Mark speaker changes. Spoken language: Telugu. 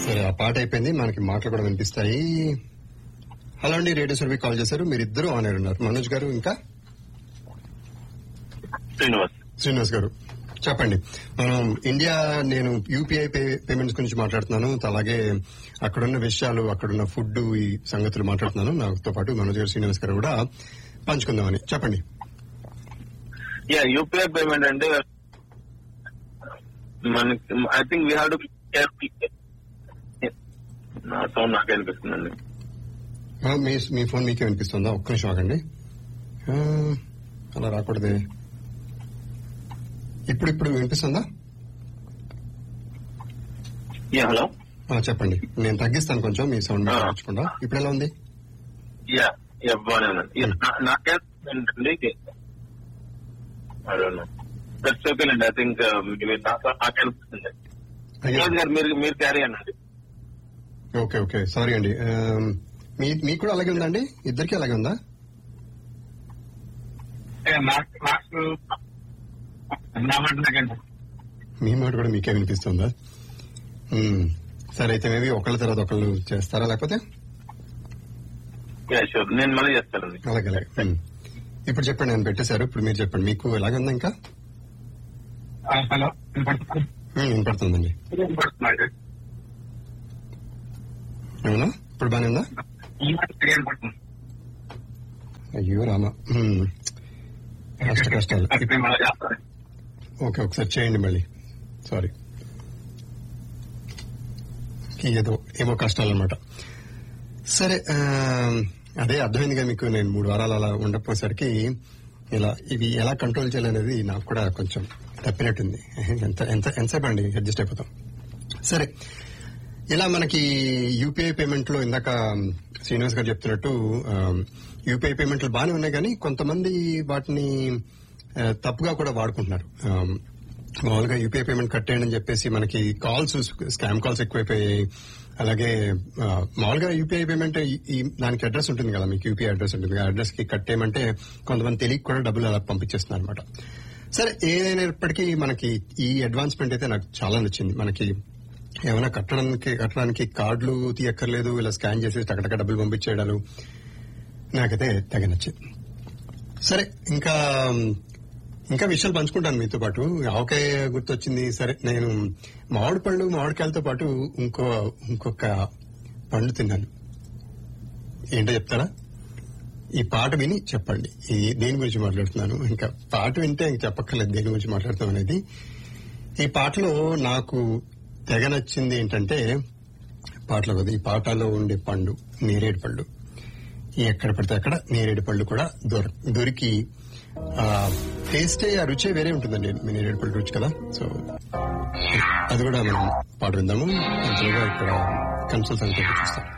Speaker 1: సరే ఆ పాట అయిపోయింది మనకి మాటలు కూడా వినిపిస్తాయి హలో అండి రేడియో సర్వీ కాల్ చేశారు మీరు ఇద్దరు ఆన్ ఎయిర్ ఉన్నారు మనోజ్ గారు ఇంకా
Speaker 2: శ్రీనివాస్
Speaker 1: శ్రీనివాస్ గారు చెప్పండి మనం ఇండియా నేను యూపీఐ పేమెంట్స్ గురించి మాట్లాడుతున్నాను అలాగే అక్కడున్న విషయాలు అక్కడున్న ఫుడ్ ఈ సంగతులు మాట్లాడుతున్నాను నాతో పాటు మనోజ్ గారు శ్రీనివాస్ గారు కూడా పంచుకుందామని చెప్పండి
Speaker 2: యా యూపీఐ పేమెంట్ అంటే మనకి I think we have to నా సౌండ్ నాకే అనిపిస్తుందండి
Speaker 1: ఆ, మీ మీ ఫోన్ మీకే వినిపిస్తుందా ఒక్క నిమిషం ఆగండి ఆ, అలా రాకూడదే ఇప్పుడు ఇప్పుడు వినిపిస్తుందా
Speaker 2: యా హలో
Speaker 1: ఆ, చెప్పండి నేను తగ్గిస్తాను కొంచెం మీ సౌండ్
Speaker 2: ఆ.
Speaker 1: మార్చకుండా ఇప్పుడు ఎలా ఉంది
Speaker 2: యా యా బాగానే ఉందండి Yeah, నా- నాకే ఏంటండి దట్స్ ఓకేనండి ఐ థింక్ నాకే అనిపిస్తుంది
Speaker 1: అయ్యో.
Speaker 2: శ్రీనివాస్ గారు మీరు మీరు క్యారీ అనండి
Speaker 1: ఓకే ఓకే సారీ అండి ఆ, మీ మీకు కూడా అలాగే ఉందండి ఇద్దరికి అలాగే ఉందా మీ మాట కూడా మీకే వినిపిస్తుందా ఉమ్. సరే అయితే మేబీ ఒకళ్ళ తర్వాత ఒకళ్ళు చేస్తారా లేకపోతే
Speaker 2: యా షూర్ నేను మళ్ళీ చేస్తానండి
Speaker 1: అలాగే అలాగే ఉమ్. ఇప్పుడు చెప్పండి నేను పెట్టేశారు ఇప్పుడు మీరు చెప్పండి మీకు ఎలాగే ఉందా ఇంకా
Speaker 2: హలో
Speaker 1: ఉమ్, వినపడుతుందండి అవునా ఇప్పుడు బానే ఉందా అయ్యో రామ ఉమ్. కష్ట కష్టాలు ఓకే ఒకసారి చేయండి మళ్ళీ సారీ ఏదో ఏమో కష్టాలు అనమాట సరే ఆ, అదే అర్థమైందిగా మీకు నేను మూడు వారాలు అలా ఉండకపోయేసరికి ఇలా ఇవి ఎలా కంట్రోల్ చేయాలనేది నాకు కూడా కొంచెం తప్పినట్టుంది ఎంత ఎంత ఎంతసేపు అండి అడ్జస్ట్ అయిపోతాం సరే ఇలా మనకి యూపీఐ పేమెంట్ లో ఇందాక శ్రీనివాస్ గారు చెప్తున్నట్టు యూపీఐ పేమెంట్లు బాగానే ఉన్నాయి కానీ కొంతమంది వాటిని ఆ, తప్పుగా కూడా వాడుకుంటున్నారు ఆ, మామూలుగా యూపీఐ పేమెంట్ కట్టేయండి అని చెప్పేసి మనకి కాల్స్ స్కామ్ కాల్స్ ఎక్కువైపోయాయి అలాగే ఆ, మామూలుగా యూపీఐ పేమెంట్ ఈ- ఈ దానికి అడ్రస్ ఉంటుంది కదా మీకు యూపీఐ అడ్రస్ ఉంటుంది ఆ అడ్రస్ కి కట్టేయమంటే కొంతమంది తెలియక కూడా డబ్బులు అలా పంపించేస్తున్నారు అనమాట సరే ఏదైనప్పటికీ మనకి ఈ అడ్వాన్స్మెంట్ అయితే నాకు చాలా నచ్చింది మనకి ఏమైనా కట్టడానికి కట్టడానికి కార్డులు తీయక్కర్లేదు ఇలా స్కాన్ చేసి టకటక డబ్బులు పంపించేయడాలు నాకైతే తెగ నచ్చింది సరే ఇంకా ఇంకా విషయాలు పంచుకుంటాను మీతో పాటు ఆవకాయ గుర్తొచ్చింది సరే నేను మామిడి పళ్ళు మామిడికాయలతో పాటు ఇంకో ఇంకొక పండు తిన్నాను ఏంటో చెప్తారా ఈ పాట విని చెప్పండి ఈ దేని గురించి మాట్లాడుతున్నాను ఇంకా పాట వింటే ఇంక చెప్పక్కర్లేదు దేని గురించి మాట్లాడుతాం అనేది ఈ పాటలో నాకు తెగ నచ్చింది ఏంటంటే పాటలో కదా ఈ పాటలో ఉండే పండు నేరేడు పళ్ళు ఎక్కడ పడితే అక్కడ నేరేడు పళ్ళు కూడా దొర- దొరికి ఆ టేస్టే ఆ రుచే వేరే ఉంటుందండి మీ నేరేడు పళ్ళు రుచి కదా సో అది కూడా మనం పాట విందాము అంతలోగా ఇక్కడ కన్సల్ట్ సంగతి చూస్తాం